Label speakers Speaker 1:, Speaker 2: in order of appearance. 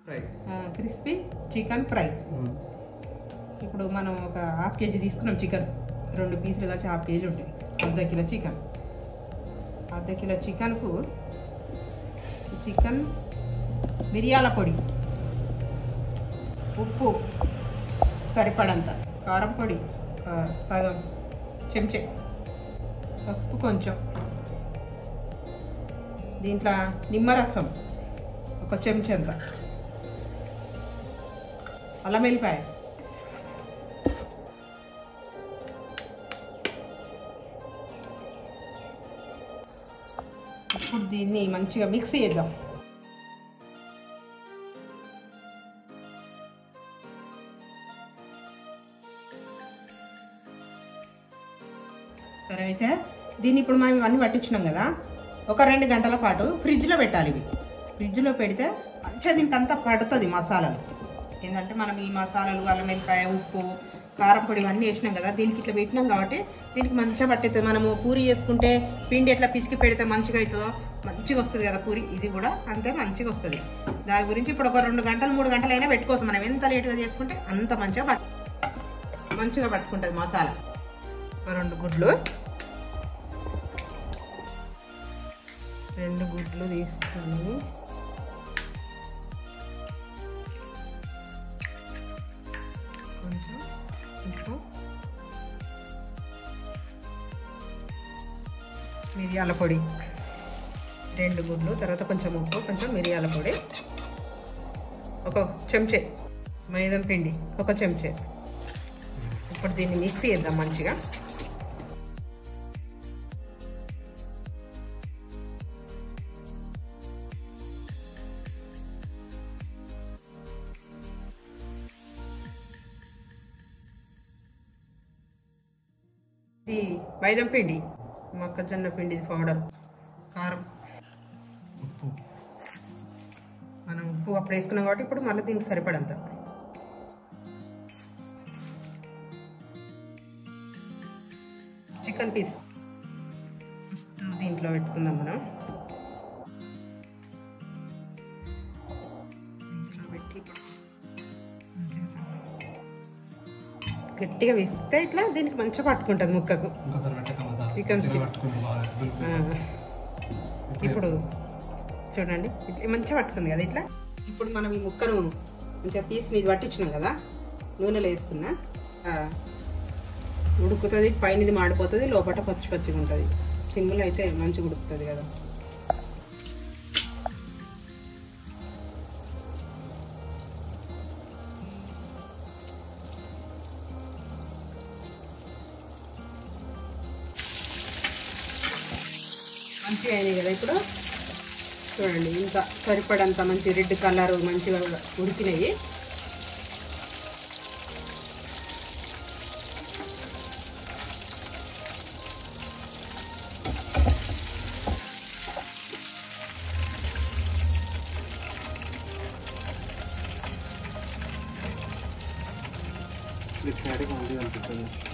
Speaker 1: Fry
Speaker 2: crispy chicken fry ఇప్పుడు మనం ఒక హాఫ్ కేజీ తీసుకున్నాం చికెన్ రెండు పీసులు కలిసి హాఫ్ కేజీ ఉంటాయి అర్ధ కిలో చికెన్ అర్ధ కిలో చికెన్కు చికెన్ మిరియాల పొడి ఉప్పు సరిపడంత కారం పొడి ఆ, సగం చెంచే పసుపు కొంచెం దీంట్లో నిమ్మరసం ఒక చెంచంత అల్లం వెల్లిపాయ ఇప్పుడు దీన్ని మంచిగా మిక్స్ చేద్దాం సరే అయితే దీన్ని ఇప్పుడు మనం ఇవన్నీ పట్టించినాం కదా ఒక రెండు గంటల పాటు ఫ్రిడ్జ్లో పెట్టాలి ఇవి ఫ్రిడ్జ్లో పెడితే మంచిగా దీనికి అంతా పడుతుంది మసాలాలు ఏంటంటే మనం ఈ మసాలాలు అల్లం వెల్లిపాయ ఉప్పు కారం పొడి ఇవన్నీ వేసినాం కదా దీనికి ఇట్లా పెట్టినాం కాబట్టి దీనికి మంచిగా పట్టుతుంది మనము పూరి చేసుకుంటే పిండి ఎట్లా పిసికి పెడితే మంచిగా అవుతుందో మంచిగా వస్తుంది కదా పూరి ఇది కూడా అంతే మంచిగా వస్తుంది దాని గురించి ఇప్పుడు ఒక రెండు గంటలు మూడు గంటలు అయినా పెట్టుకోవచ్చు మనం ఎంత లేట్గా చేసుకుంటే అంత మంచిగా పట్టు మంచిగా పట్టుకుంటుంది మసాలా ఒక రెండు గుడ్లు రెండు గుడ్లు తీసుకొని కొంచెం ఉప్పు మిరియాల పొడి రెండు గుడ్లు తర్వాత కొంచెం ఉప్పు కొంచెం మిరియాల పొడి ఒక చెంచే మైదం పిండి ఒక చెంచే ఇప్పుడు దీన్ని మిక్సీ చేద్దాం మంచిగా ఇది మైదం పిండి మొక్కజొన్న పిండి పౌడర్ కారం
Speaker 1: ఉప్పు
Speaker 2: మనం ఉప్పు అప్పుడు వేసుకున్నాం కాబట్టి ఇప్పుడు మళ్ళీ దీనికి సరిపడంత చికెన్ పీస్ ఫస్ట్ దీంట్లో పెట్టుకుందాం మనం దీంట్లో పెట్టి ఇప్పుడు గట్టిగా వేస్తే ఇట్లా దీనికి మంచిగా పట్టుకుంటుంది ముక్కకు
Speaker 1: ఇంకొకరు పెట్టకమదా
Speaker 2: Chicken
Speaker 1: మంచిగా
Speaker 2: skin.
Speaker 1: పట్టుకుని బాగా
Speaker 2: ఆ. ఇప్పుడు చూడండి ఇట్లా మంచిగా పట్టుకుంది కదా ఇట్లా ఇప్పుడు మనం ఈ ముక్కను మంచిగా పీస్ మీద పట్టించినాం కదా నూనెలో వేస్తున్నా ఆ, ఉడుకుతుంది పైన ఇది మాడిపోతుంది లోపల పచ్చి పచ్చిగా ఉంటుంది సిమ్ములు అయితే మంచిగా ఉడుకుతుంది కదా మంచిగా అయినాయి కదా ఇప్పుడు చూడండి ఇంకా సరిపడంత మంచి రెడ్ కలర్ మంచిగా ఉడికినాయి
Speaker 1: ఇటు సైడ్కి ఉంది అనిపిస్తుంది